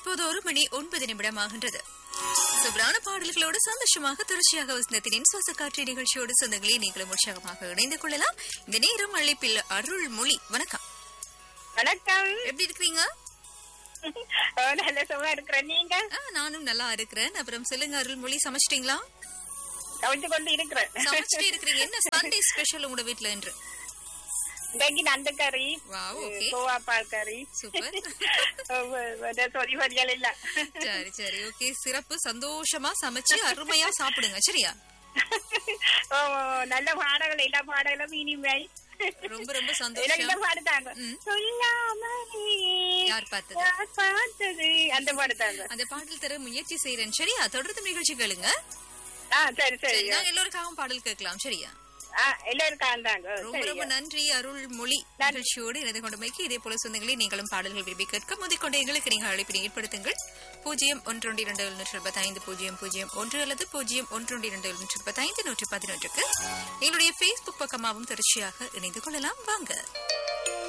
இப்போது ஒரு மணி ஒன்பது நிமிடம் ஆகின்றது சுப்ரான பாடல்களோடு சந்தோஷமாக தொடர்ச்சியாக வசந்தத்தினின் சுவாச காற்று நிகழ்ச்சியோடு சொந்தங்களே நீங்களும் உற்சாகமாக இணைந்து கொள்ளலாம் இந்த நேரம் அழைப்பில் அருள் மொழி வணக்கம் வணக்கம் எப்படி இருக்கிறீங்க ஓ, நல்ல சும்மா இருக்கிறேன் நீங்க ஆ, நானும் நல்லா இருக்கிறேன் அப்புறம் சொல்லுங்க அருள் மொழி சமைச்சிட்டீங்களா கவிச்சு கொண்டு இருக்கிறேன் சமைச்சிட்டே இருக்கிறீங்க என்ன சண்டே ஸ்பெஷல் உங்களோட வீட்ல என்று இன்றைக்கு நண்டு கறி Wow, okay. கோவா பால் கறி சூப்பர் சொதி பொரியல் இல்ல சரி சரி ஓகே சிறப்பு சந்தோஷமா சமைச்சு அருமையா சாப்பிடுங்க சரியா ஓ, நல்ல பாடல்கள் எல்லா பாடல்களும் இனிமை ரொம்ப ரொம்ப எனக்கு இந்த சந்தோஷம் பாடு தாங்க ம். சொல்லாமலே யார் பார்த்தது யார் பார்த்தது அந்த பாடு தாங்க அந்த பாடல் தர முயற்சி செய்யறேன் சரியா தொடர்ந்து நிகழ்ச்சி கேளுங்க ஆ சரி சரி சரி, நாங்க எல்லோருக்காகவும் பாடல் கேட்கலாம் சரியா ஆ எல்லாரும் காந்தாங்க ரொம்ப ரொம்ப நன்றி அருள் மொழி நிகழ்ச்சியோடு இணைந்து கொண்டமைக்கு இதே போல சொந்தங்களே நீங்களும் பாடல்கள் விரும்பி கேட்க முதிக்கொண்ட எங்களுக்கு நீங்கள் அழைப்பினை ஏற்படுத்துங்கள் பூஜ்ஜியம் ஒன்றொன்று இரண்டு எழுநூற்றி இருபத்தி ஐந்து பூஜ்ஜியம் பூஜ்ஜியம் ஒன்று அல்லது பூஜ்ஜியம் ஒன்றொன்று இரண்டு எழுநூற்றி இருபத்தி ஐந்து நூற்றி பதினொன்றுக்கு எங்களுடைய பேஸ்புக் பக்கமாகவும் தொடர்ச்சியாக இணைந்து கொள்ளலாம் வாங்க